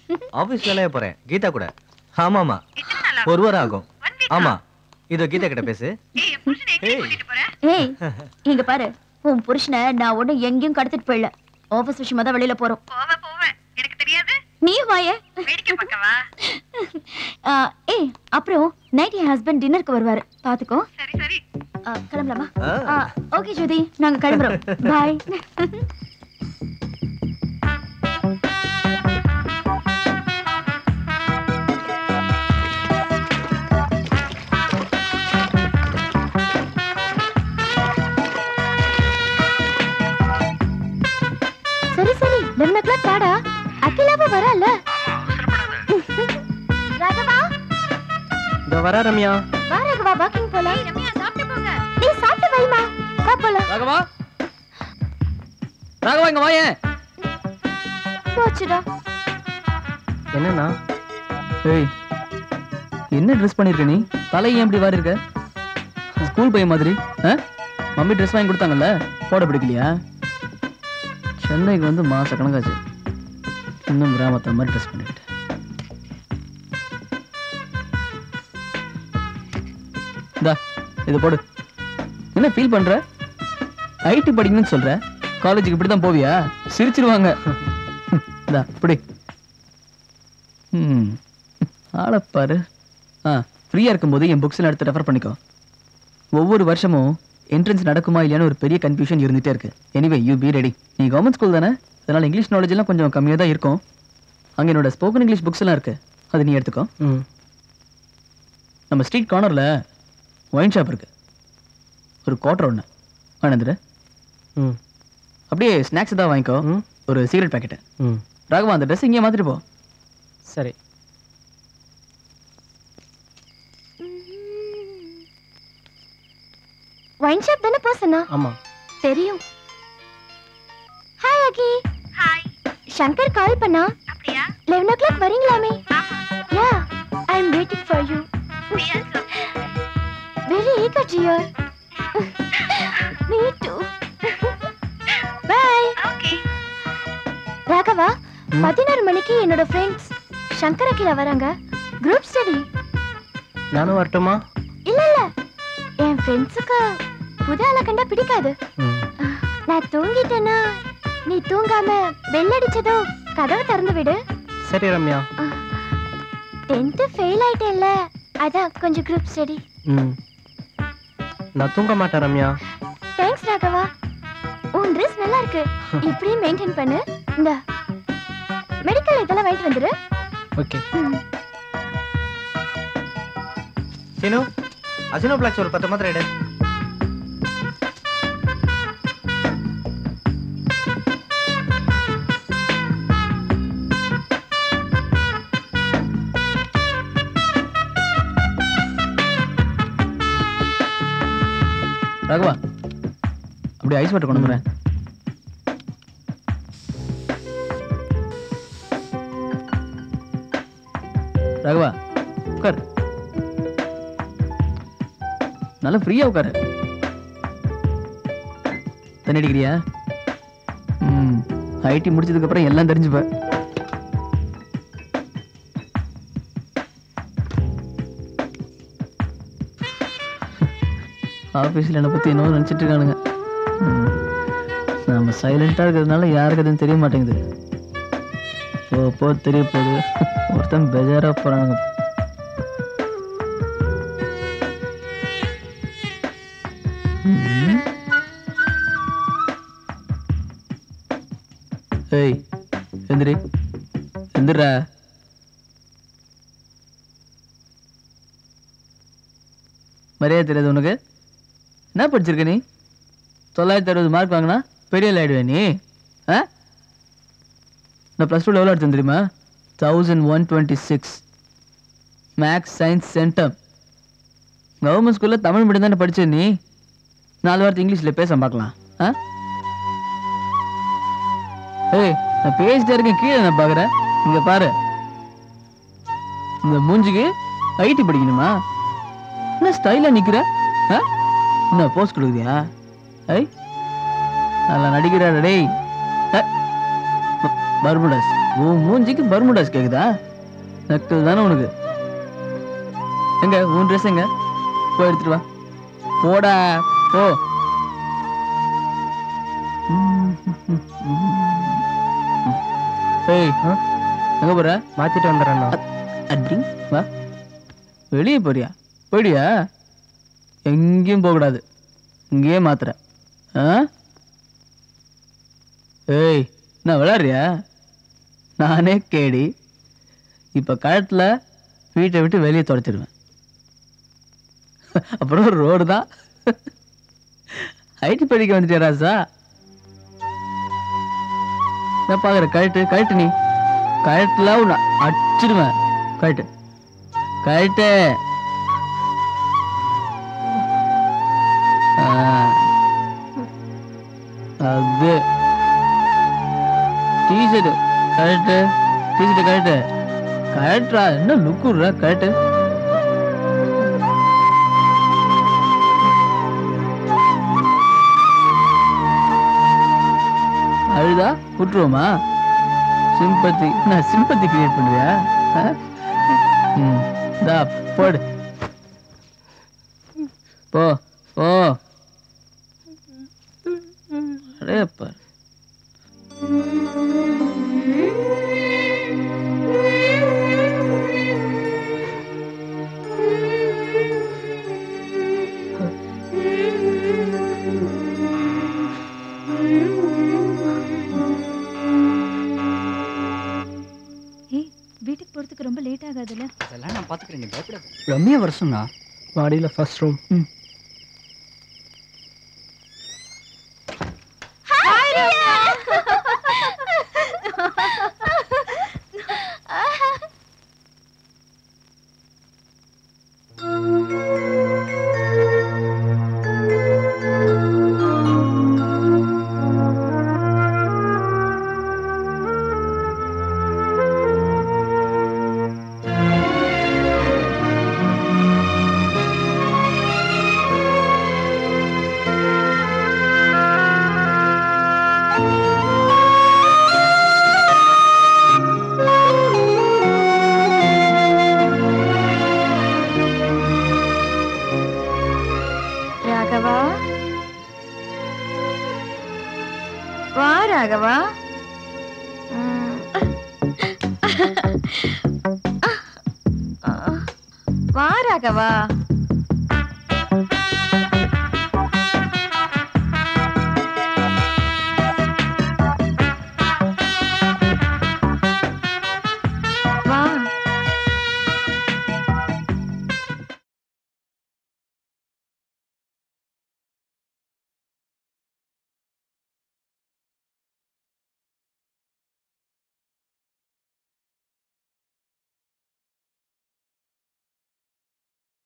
Office வேலையா போறேன் கீதா கூட ஆமாமா ஒரு வாரம் ஆகும் ஆமா இதோ கீதா கிட்ட பேசு ஏய் ஏய் இங்க பாரு உன் புருஷனை நான் ஒண்ணு எங்கேயும் கடத்திட்டு போயிடல ஆபீஸ் விஷயமா தான் வெளியில போறோம் நீயும் வாயே ஆ, ஏய் அப்புறம் நைட் என் ஹஸ்பண்ட் டின்னருக்கு வருவாரு பாத்துக்கோ ஆ, கிளம்பலாமா ஆ. ஓகே ஜோதி நாங்க கிளம்புறோம் பாய் சரி சரி லெவன் ஓ கிளாக் வாடா அகிலாவும் வரல ராகவா இதோ வரா ரம்யா வா ராகவா வாக்கிங் போலாம் ரம்யா சாப்பிட்டு போங்க நீ சாப்பிட்டு வைமா வா போலாம் ராகவா ராகவா இங்க வாயேன் போச்சுடா என்னண்ணா ஏய் என்ன ட்ரெஸ் பண்ணிருக்க நீ தலை ஏன் இப்படி வாரி இருக்க ஸ்கூல் பையன் மாதிரி ஆ? மம்மி ட்ரெஸ் வாங்கி கொடுத்தாங்கல்ல போட பிடிக்கலையா சென்னைக்கு வந்து மாச கணக்காச்சு இன்னும் கிராமத்தை மாதிரி ட்ரெஸ் பண்ணிட்டு இந்தா இதை போடு என்ன ஃபீல் பண்ற ஐடி படிக்கணும்னு சொல்ற காலேஜுக்கு இப்படி தான் போவியா சிரிச்சிருவாங்க இந்தா இப்படி ம் ஆளப்பாரு ஆ ஃப்ரீயாக இருக்கும்போது என் புக்ஸ்லாம் எடுத்து ரெஃபர் பண்ணிக்கோ ஒவ்வொரு வருஷமும் என்ட்ரன்ஸ் நடக்குமா இல்லையான்னு ஒரு பெரிய கன்ஃபியூஷன் இருந்துகிட்டே இருக்கு எனிவே யூ பி ரெடி நீ கவர்மெண்ட் ஸ்கூல் தானே அதனால் இங்கிலீஷ் நாலேஜ் எல்லாம் கொஞ்சம் கம்மியாக தான் இருக்கும் அங்கே என்னோட ஸ்போக்கன் இங்கிலீஷ் புக்ஸ் எல்லாம் இருக்கு அது நீ எடுத்துக்கோ ம் நம்ம ஸ்ட்ரீட் கார்னரில் ஒயின் ஷாப் இருக்கு ஒரு குவார்டர் ஒன்று வாங்கினதுரு ம் அப்படியே ஸ்நாக்ஸ் தான் வாங்கிக்கோ ம் ஒரு சிகரெட் பேக்கெட்டு ம் ராகவா அந்த ட்ரெஸ் இங்கே மாற்றிட்டு போ சரி ஒயின் ஷாப் தானே போ சொன்னா ஆமா தெரியும் hi Aki hi Shankar call பண்ணா அப்படியா லெவன் ஓ கிளாக் வரீங்களாமே yeah I am waiting for you very eager dear me too bye Raghava பதினோரு மணிக்கு என்னோட ஃப்ரெண்ட்ஸ் சங்கர் அகிலா வராங்க குரூப் ஸ்டடி நானும் வரட்டுமா இல்ல இல்ல என் ஃப்ரெண்ட்ஸுக்கு புது ஆளை கண்டா பிடிக்காது ம் நான் தூங்கிட்டேன்னா நீ தூங்காம bell அடிச்சதும் கதவை திறந்து விடு சரி ரம்யா டென்த்து ஃபெயில் ஆயிட்டேன்ல அதான் கொஞ்சம் குரூப் ஸ்டடி ம் நான் தூங்க மாட்டேன் ரம்யா தேங்க்ஸ் ராகவா உன் ட்ரெஸ் நல்லா இருக்கு இப்படியே மெயின்டைன் பண்ணு இந்த மெடிக்கல் இதெல்லாம் வாங்கிட்டு வந்துரு ஓகே ம். சீனு அசினோ பிளாக்ஸ் ஒரு பத்து மாத்திரை எடு ராகவா அப்படியே ஐஸ் வாட்டர் கொண்டு வந்துடுறேன் ராகவா உட்கார் நல்லா ஃப்ரீயா உட்காரு தண்ணி அடிக்கிறியா ம் ஐடி முடிச்சதுக்கு அப்புறம் எல்லாம் தெரிஞ்சுப்ப ஆஃபீஸில் என்னை பற்றி என்னவோ நினச்சிட்டு இருக்கானுங்க ம். நம்ம சைலண்ட்டாக இருக்கிறதுனால யாருக்கு எதுவும் தெரிய மாட்டேங்குது போ போ தெரிய போகுது ஒருத்தன் பெஜாராக போகிறானுங்க ஏய் எந்திரி எந்திரா மரியாதை தெரியாது உனக்கு என்ன படிச்சிருக்க நீ தொள்ளாயிரத்தி அறுபது மார்க் வாங்கினா பெரிய ஆயிடுவே நீ ஆ நான் ப்ளஸ் டூ எவ்வளோ எடுத்தேன் தெரியுமா thousand one twenty six maths science centum government ஸ்கூலில் தமிழ் மீடியம் தானே படிச்ச நீ நாலு வாரத்து இங்கிலீஷில் பேச பார்க்கலாம் ஆ ஏய் நான் பேசிட்டே இருக்கேன் கீழே நான் பார்க்குறேன் இங்கே பாரு இந்த மூஞ்சிக்கு ஐடி படிக்கணுமா என்ன ஸ்டைலாக நிற்கிற ஆ என்ன போஸ்ட் கொடுக்குறியா ஐ நல்லா நடிக்கிறாரு டேய் பர்முடஸ் உன் மூஞ்சிக்கு பர்முடாஸ் கேக்குதா நக்கல் தானே உனக்கு எங்க உன் ட்ரெஸ் எங்க போய் எடுத்துட்டு வா போடா போ ஏய் எங்க போற மாத்திட்டு வந்துடுறேண்ணா அப்படி வா வெளியே போறியா போயிடியா எங்கேயும் போகக்கூடாது இங்கேயே மாத்துற ஆ ஏய் நான் விளாட்றியா நானே கேடி இப்போ கழுத்தில் வீட்டை விட்டு வெளியே தொடச்சிடுவேன் அப்புறம் ரோடு தான் ஐடி படிக்க வந்துட்டியா ராசா நான் பார்க்குறேன் கழட்டு கழட்டு நீ கழட்டுல உன்னை அடிச்சிடுவேன் கழட்டு கழட்டு ஆ. அது டிஷர்ட் கழட்டு டிஷர்ட் கழட்டு கழட்டுறா என்ன லுக்குறா கழட்டு அழுதா விட்டுருவோமா சிம்பத்தி நான் சிம்பத்தி கிரியேட் பண்ணுறியா ஆ? ம் தா போடு போ போ அடே பாரு ஏய் வீட்டுக்கு போறதுக்கு ரொம்ப லேட் ஆகாதுல்ல அதெல்லாம் நான் பாத்துக்கிறேன் நீ பயப்படாத ரம்யா வர சொன்னா மாடியில் ஃபர்ஸ்ட் ரூம் ம் ராகவா வா ராகவா ம். வா ராகவா